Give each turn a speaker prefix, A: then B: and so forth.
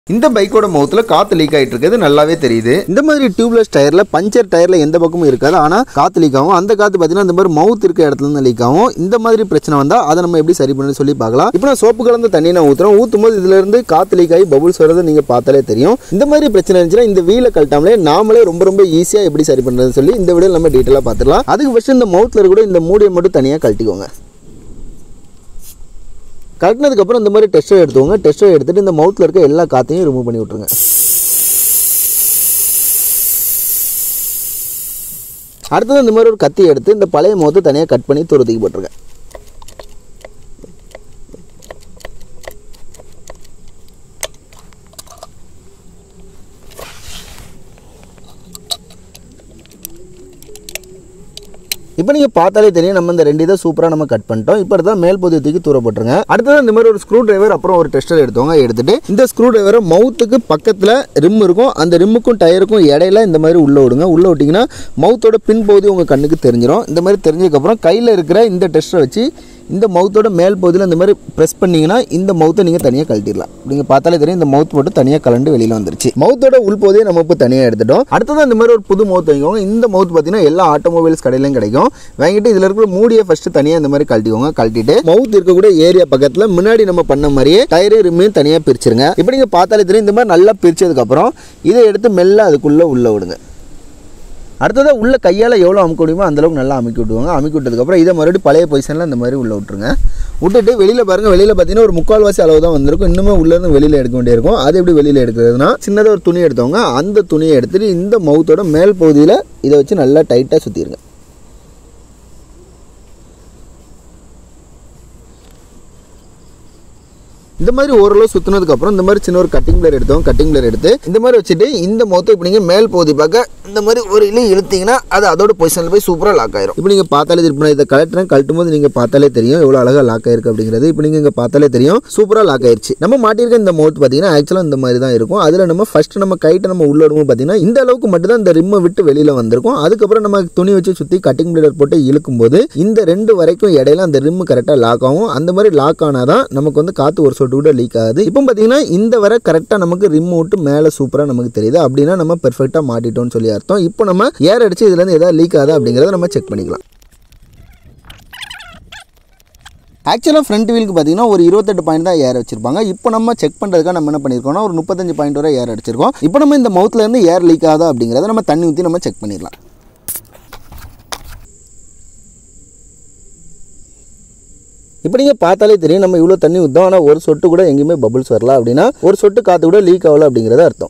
A: இந்த பைக்கோட மவுத்தில் காற்று லீக் ஆகிட்டு இருக்கிறது நல்லாவே தெரியுது இந்த மாதிரி டியூப்லெஸ் டயரில் பஞ்சர் டயரில் எந்த பக்கமும் இருக்காது ஆனால் காற்று லீக் ஆகும் அந்த காற்று பார்த்தீங்கன்னா இந்த மாதிரி மவுத் இருக்க இடத்துல இருந்து லீக் ஆகும் இந்த மாதிரி பிரச்சனை வந்தால் அதை நம்ம எப்படி சரி பண்ணி சொல்லி பார்க்கலாம் இப்போ நான் சோப்பு கலந்த தண்ணி நான் ஊற்றுறோம் ஊற்றும் போது இதுல இருந்து காற்று லீக் ஆகி பபுள்ஸ் வரதை நீங்கள் பார்த்தாலே தெரியும் இந்த மாதிரி பிரச்சனை இருந்துச்சுன்னா இந்த வீலை கழட்டாமலே நாமளே ரொம்ப ரொம்ப ஈஸியாக எப்படி சரி பண்ணுறதுன்னு சொல்லி இந்த வீடியோ நம்ம டீட்டெயிலாக பார்த்துக்கலாம் அதுக்கு ஃபஸ்ட்டு இந்த மவுத்தில் கூட இந்த மூடியை மட்டும் தனியாக கழட்டிக்கோங்க கட்டினதுக்கப்புறம் இந்த மாதிரி டெஸ்டர் எடுத்துக்கோங்க டெஸ்டர் எடுத்துட்டு இந்த மவுத்தில் இருக்க எல்லா காற்றையும் ரிமூவ் பண்ணி விட்ருங்க அடுத்தது இந்த மாதிரி ஒரு கத்தி எடுத்து இந்த பழைய முகத்தை தனியாக கட் பண்ணி தூரத்துக்கு போட்டுருங்க இப்போ நீங்கள் பார்த்தாலே தெரியும் நம்ம இந்த ரெண்டு இதை சூப்பராக நம்ம கட் பண்ணிட்டோம் இப்போ தான் மேல் பகுதியை தூக்கி தூர போட்டுருங்க அடுத்தது இந்த மாதிரி ஒரு ஸ்க்ரூ டிரைவர் அப்புறம் ஒரு டெஸ்டர் எடுத்தவங்க எடுத்துட்டு இந்த ஸ்க்ரூ டிரைவரை மவுத்துக்கு பக்கத்தில் ரிம் இருக்கும் அந்த ரிம்முக்கும் டயருக்கும் இடையில இந்த மாதிரி உள்ளே விடுங்க உள்ளே விட்டிங்கன்னா மவுத்தோட பின் பகுதி உங்கள் கண்ணுக்கு தெரிஞ்சிடும் இந்த மாதிரி தெரிஞ்சதுக்கப்புறம் கையில் இருக்கிற இந்த டெஸ்டரை வச்சு இந்த மவுத்தோட மேல் பகுதியில் இந்த மாதிரி ப்ரெஸ் பண்ணீங்கன்னா இந்த மவுத்தை நீங்கள் தனியாக கழட்டிடலாம் நீங்கள் பார்த்தாலே தெரியும் இந்த மவுத் மட்டும் தனியாக கலண்டு வெளியில் வந்துருச்சு மவுத்தோட உள்பகுதியை நம்ம இப்போ தனியாக எடுத்துட்டோம் அடுத்தது இந்த மாதிரி ஒரு புது மவுத் வாங்கிக்கோங்க இந்த மவுத் பார்த்தீங்கன்னா எல்லா ஆட்டோமொபைல்ஸ் கடையிலையும் கிடைக்கும் வாங்கிட்டு இதில் இருக்கிற மூடியை ஃபஸ்ட்டு தனியாக இந்த மாதிரி கழட்டிக்கோங்க கழட்டிட்டு மவுத் இருக்கக்கூடிய ஏரியா பக்கத்தில் முன்னாடி நம்ம பண்ண மாதிரியே டயரு ரிம்மையும் தனியாக பிரிச்சிருங்க இப்போ நீங்கள் பார்த்தாலே தெரியும் இந்த மாதிரி நல்லா பிரிச்சதுக்கப்புறம் இதை எடுத்து மெல்ல அதுக்குள்ளே உள்ளே விடுங்க அடுத்ததாக உள்ள கையால் எவ்வளோ அமுக்க முடியுமோ அந்தளவுக்கு நல்லா அமுக்கி விட்டுவாங்க அமுக்கி விட்டதுக்கப்புறம் இதை மறுபடியும் பழைய பொசிஷனில் இந்த மாதிரி உள்ளே விட்டுருங்க விட்டுட்டு வெளியில் பாருங்கள் வெளியில் பார்த்தீங்கன்னா ஒரு முக்கால்வாசி அளவு தான் வந்திருக்கும் இன்னுமே உள்ளேருந்து வெளியில் எடுக்க வேண்டியிருக்கும் அது எப்படி வெளியில் எடுக்கிறதுனா சின்னதாக ஒரு துணி எடுத்தவங்க அந்த துணியை எடுத்துட்டு இந்த மவுத்தோட மேல் பகுதியில் இதை வச்சு நல்லா டைட்டாக சுற்றிடுங்க இந்த மாதிரி ஓரளவு சுற்றினதுக்கு அப்புறம் இந்த மாதிரி சின்ன ஒரு கட்டிங் பிளேர் எடுத்தோம் கட்டிங் பிளேர் எடுத்து இந்த மாதிரி வச்சுட்டு இந்த மொத்தம் இப்போ நீங்கள் மேல் பகுதி பார்க்க இந்த மாதிரி ஒரு இழு இழுத்தீங்கன்னா அது அதோட பொசிஷனில் போய் சூப்பராக லாக் ஆயிரும் இப்போ நீங்கள் பார்த்தாலே திருப்பி நான் இதை கலட்டுறேன் கழட்டும் போது நீங்கள் பார்த்தாலே தெரியும் எவ்வளோ அழகாக லாக் ஆயிருக்கு அப்படிங்கிறது இப்போ நீங்கள் இங்கே பார்த்தாலே தெரியும் சூப்பராக லாக் ஆயிருச்சு நம்ம மாட்டியிருக்க இந்த மவுத் பார்த்தீங்கன்னா ஆக்சுவலாக இந்த மாதிரி தான் இருக்கும் அதில் நம்ம ஃபர்ஸ்ட் நம்ம கைட்டை நம்ம உள்ள விடும்போது பார்த்தீங்கன்னா இந்த அளவுக்கு மட்டும் தான் இந்த ரிம்மை விட்டு வெளியில் வந்திருக்கும் அதுக்கப்புறம் நம்ம துணி வச்சு சுற்றி கட்டிங் பிளேடர் போட்டு இழுக்கும் போது இந்த ரெண்டு வரைக்கும் இடையில அந்த ரிம்மு கரெக்டாக லாக் ஆகும் அந்த மாதிரி லாக் ஆனால் தான் நமக்கு வந்து காற்று ஒரு சொட்டு கூட லீக் ஆகுது இப்போ பார்த்தீங்கன்னா இந்த வரை கரெக்டாக நமக்கு ரிம் விட்டு மேலே சூப்பராக நமக்கு தெரியுது அப்படின்னா நம்ம பெர்ஃபெக்டாக மாட்டிட்டோம்னு சொல்லி அர்த்தம் இப்போ நம்ம ஏர் அடிச்சு இதுலேருந்து எதாவது லீக் ஆகுதா அப்படிங்கிறத நம்ம செக் பண்ணிக்கலாம் ஆக்சுவலாக ஃப்ரண்ட் வீலுக்கு பார்த்தீங்கன்னா ஒரு இருபத்தெட்டு பாயிண்ட் தான் ஏர் வச்சிருப்பாங்க இப்போ நம்ம செக் பண்ணுறதுக்காக நம்ம என்ன பண்ணியிருக்கோம்னா ஒரு முப்பத்தஞ்சு பாயிண்ட் வரை ஏர் அடிச்சிருக்கோம் இப்போ நம்ம இந்த மவுத்தில் இருந்து ஏர் லீக் ஆகுதா அப்படிங்கிறத நம்ம தண்ணி ஊற்றி நம்ம செக் பண்ணிடலாம் இப்போ நீங்கள் பார்த்தாலே தெரியும் நம்ம இவ்வளோ தண்ணி ஊற்றோம் ஆனால் ஒரு சொட்டு கூட எங்கேயுமே பபுள்ஸ் வரல அப்படின்னா ஒரு சொட்டு காற்று கூட லீக் ஆகல அப்படிங்கிறத அர்த்தம்